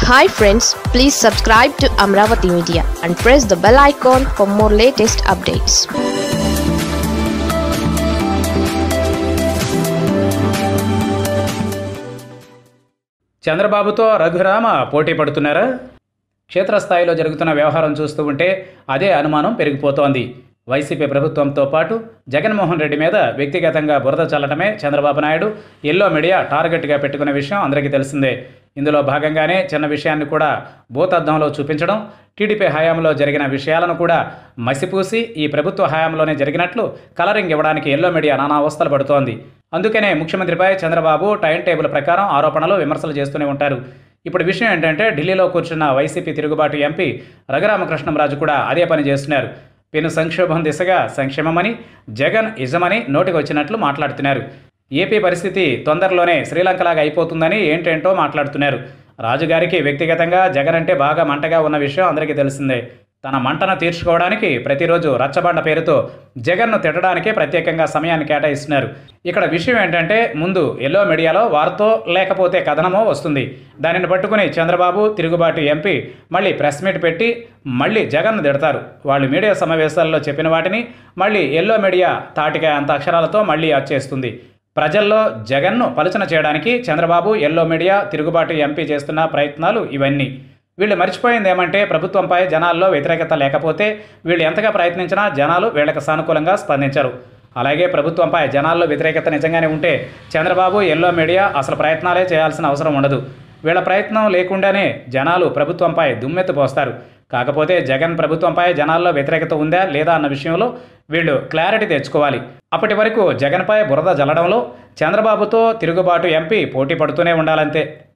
hi friends please subscribe to Amaravati media and press the bell icon for more latest updates చంద్రబాబుతో రఘురామ పోటీ పడుతున్నారా క్షేత్రస్థాయిలో జరుగుతున్న వ్యవహారం చూస్తూ ఉంటే అదే అనుమానం పెరిగిపోతోంది వైసీపీ ప్రభుత్వంతో పాటు జగన్మోహన్ రెడ్డి మీద వ్యక్తిగతంగా బురద చల్లటమే చంద్రబాబు నాయుడు ఎల్లో మీడియా టార్గెట్గా పెట్టుకున్న విషయం అందరికీ తెలిసిందే ఇందులో భాగంగానే చిన్న విషయాన్ని కూడా భూతద్దంలో చూపించడం టీడీపీ హయాంలో జరిగిన విషయాలను కూడా మసిపూసి ఈ ప్రభుత్వ హయాంలోనే జరిగినట్లు కలరింగ్ ఇవ్వడానికి ఎల్లో మీడియా నానా అవస్థలు పడుతోంది అందుకనే ముఖ్యమంత్రిపై చంద్రబాబు టైం టేబుల్ ప్రకారం ఆరోపణలు విమర్శలు చేస్తూనే ఉంటారు ఇప్పుడు విషయం ఏంటంటే ఢిల్లీలో కూర్చున్న వైసీపీ తిరుగుబాటు ఎంపీ రఘురామకృష్ణంరాజు కూడా అదే పని చేస్తున్నారు పెను సంక్షోభం దిశగా సంక్షేమమని జగన్ ఇజమని నోటికి వచ్చినట్లు మాట్లాడుతున్నారు ఏపీ పరిస్థితి తొందరలోనే శ్రీలంకలాగా అయిపోతుందని ఏంటేంటో మాట్లాడుతున్నారు రాజుగారికి వ్యక్తిగతంగా జగన్ అంటే బాగా మంటగా ఉన్న విషయం అందరికీ తెలిసిందే తన మంటను తీర్చుకోవడానికి ప్రతిరోజు రచ్చబండ పేరుతో జగన్ను తిట్టడానికే ప్రత్యేకంగా సమయాన్ని కేటాయిస్తున్నారు ఇక్కడ విషయం ఏంటంటే ముందు ఎల్లో మీడియాలో వార్తో లేకపోతే కథనమో వస్తుంది దానిని పట్టుకుని చంద్రబాబు తిరుగుబాటు ఎంపీ మళ్ళీ ప్రెస్ మీట్ పెట్టి మళ్ళీ జగన్ను తిడతారు వాళ్ళు మీడియా సమావేశాల్లో చెప్పిన వాటిని మళ్ళీ ఎల్లో మీడియా తాటిగా అంత అక్షరాలతో మళ్ళీ వచ్చేస్తుంది ప్రజల్లో జగన్ను పలుచన చేయడానికి చంద్రబాబు ఎల్లో మీడియా తిరుగుబాటు ఎంపీ చేస్తున్న ప్రయత్నాలు ఇవన్నీ వీళ్ళు మర్చిపోయింది ఏమంటే ప్రభుత్వంపై జనాల్లో వ్యతిరేకత లేకపోతే వీళ్ళు ఎంతగా ప్రయత్నించినా జనాలు వీళ్ళకి సానుకూలంగా స్పందించరు అలాగే ప్రభుత్వంపై జనాల్లో వ్యతిరేకత నిజంగానే ఉంటే చంద్రబాబు ఎల్లో మీడియా అసలు ప్రయత్నాలే చేయాల్సిన అవసరం ఉండదు వీళ్ళ ప్రయత్నం లేకుండానే జనాలు ప్రభుత్వంపై దుమ్మెత్తి పోస్తారు కాకపోతే జగన్ ప్రభుత్వంపై జనాల్లో వ్యతిరేకత ఉందా లేదా అన్న విషయంలో వీళ్ళు క్లారిటీ తెచ్చుకోవాలి అప్పటి వరకు జగన్పై బురద జల్లడంలో చంద్రబాబుతో తిరుగుబాటు ఎంపీ పోటీ పడుతూనే ఉండాలంతే